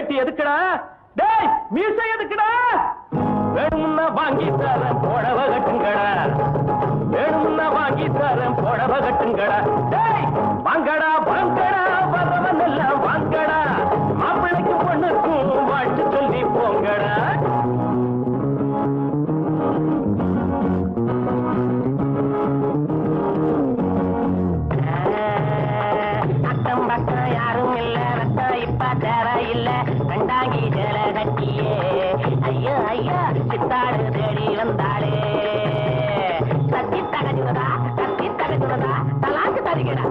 வேட்டி எதுக்குடா டேய் மீசை எதுக்குடா வேணும்னா வாங்கி தரேன் புடவ கட்டுங்கடா வேணும்னா வாங்கி தரேன் புடவ கட்டுங்கடா டேய் வாங்கடா வாங்கடா வரவன் எல்லாம் வாங்கடா மாப்பிள்ளைக்கு பொண்ணுக்கும் வாழ்த்து சொல்லி போங்கடா அக்கம் பக்கம் யாரும் இல்ல ரத்தம் இப்ப தேர இல்ல கண்டாங்கி ஜல கட்டியே ஐயோ ஐயோ சித்தாடு தேடி வந்தாளே கத்தி தகஜுனதா கத்தி தகஜுனதா தலாக்கு தருகிறா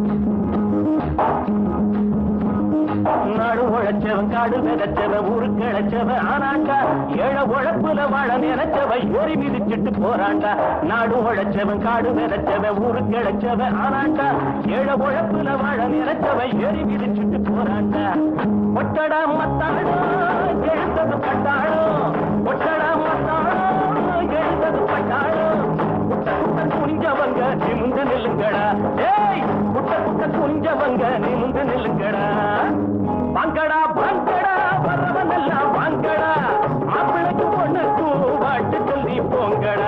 நாடு உழைச்சவன் காடு விதைச்சவன் ஊருக்கு இழைச்சவன் ஆனாண்டா ஏழ உழைப்புல வாழ நினைச்சவன் ஏறி மிதிச்சிட்டு போறாண்டா நாடு உழைச்சவன் காடு விதைச்சவன் ஊருக்கு இழைச்சவன் ஆனாண்டா ஏழ உழைப்புல வாழ நினைச்சவன் ஏறி மிதிச்சிட்டு போறாண்டா ஒட்டடா மத்தாடோ எழுந்தது பட்டாளோ ஒட்டடா மத்தாடோ எழுந்தது பட்டாளோ குட்ட குட்ட குனிஞ்சவங்க நிமிந்து நில்லுங்கடா ஏய் குட்ட குட்ட குனிஞ்சவங்க நிமிந்து நில்லுங்கடா வாங்கடா வாங்கடா வரவன் எல்லாம் வாங்கடா மாப்பிளைக்கு பொண்ணுக்கு வாட்டு சொல்லி போங்கடா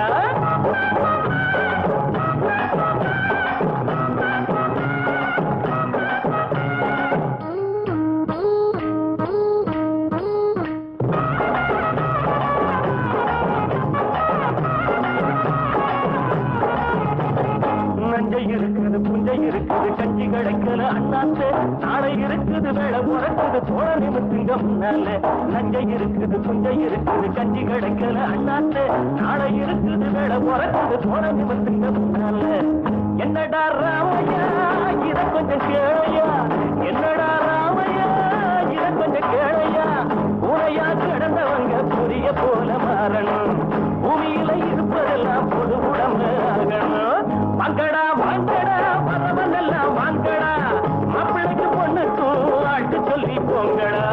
நஞ்சை இருக்குது புஞ்சை இருக்குது கஞ்சி கிடைக்கல அண்ணாத்து நாளை இருக்குது வேலை உறக்குது போட நிமித்துங்க முன்னால நஞ்சை இருக்குது புஞ்சை இருக்குது கஞ்சி கிடைக்கல அண்ணாத்து நாளை இருக்குது வேலை உறக்குது போட நிமித்துங்க முன்னால என்னடா ராமையா இத கொஞ்சம் கேளையா என்னடா ராமையா இத கொஞ்சம் கேளையா உனையா கிடந்தவங்க புரிய போல மாறணும் பூமியில இருப்பதெல்லாம் பொது உடம்பு ஆகணும் வாங்கடா வாங்கடா வரவன் எல்லாம் வாங்கடா மாப்பிள்ளைக்கு பொண்ணுக்கும் ஆட்டு சொல்லி போங்கடா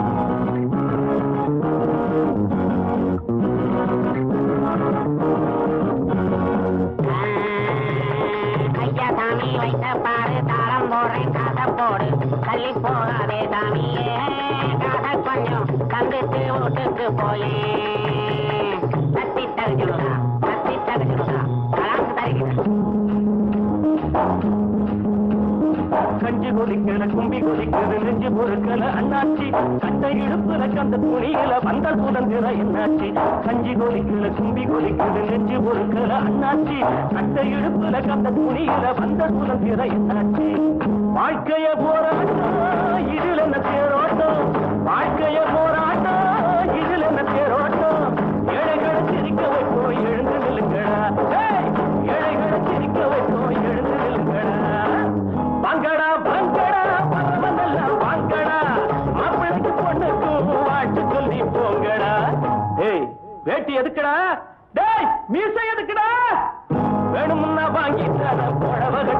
ஐயா சாமி வைத்த பாரு தாளம் போடுறேன் காசை போடு தள்ளி போகாதே சாமியே காசை கொஞ்சம் தந்துட்டு வீட்டுக்கு போயே தத்தி தகுச்சுடுதா தத்தி தகுச்சுடுதா தலாக்கு தருகிறேன் கஞ்சி கொதிக்கல கும்பி கொதிக்குது நெஞ்சு பொறுக்கல அண்ணாச்சி கட்டை இடுப்புல கந்த துணியில வந்தல் புதந்திர என்னாச்சி கஞ்சி கொதிக்கல கும்பி கொதிக்குது நெஞ்சு பொறுக்கல அண்ணாச்சி கட்டை இடுப்புல கந்த துணியில வந்தல் புதந்திர என்னாச்சி வாழ்க்கைய போராட்டம் இதில் என்ன தேரோட்டம் வாழ்க்கைய போராட்டம் இதில் என்ன தேரோட்டம் ஏழைகளை சிரிக்க வைப்போம் எழுந்து நில்லுங்கடா ஏய், ஏழைகளை சிரிக்க வைப்போம் எழுந்து நில்லுங்கடா வாங்கடா வாங்கடா பரவதெல்லாம் வாங்கடா மாப்பிளைக்கு பொண்ணுக்கு வாட்டு சொல்லி போங்கடா டேய் வேட்டி எதுக்குடா டேய் மீசை எதுக்குடா வேணும்னா வாங்கி தர புடவை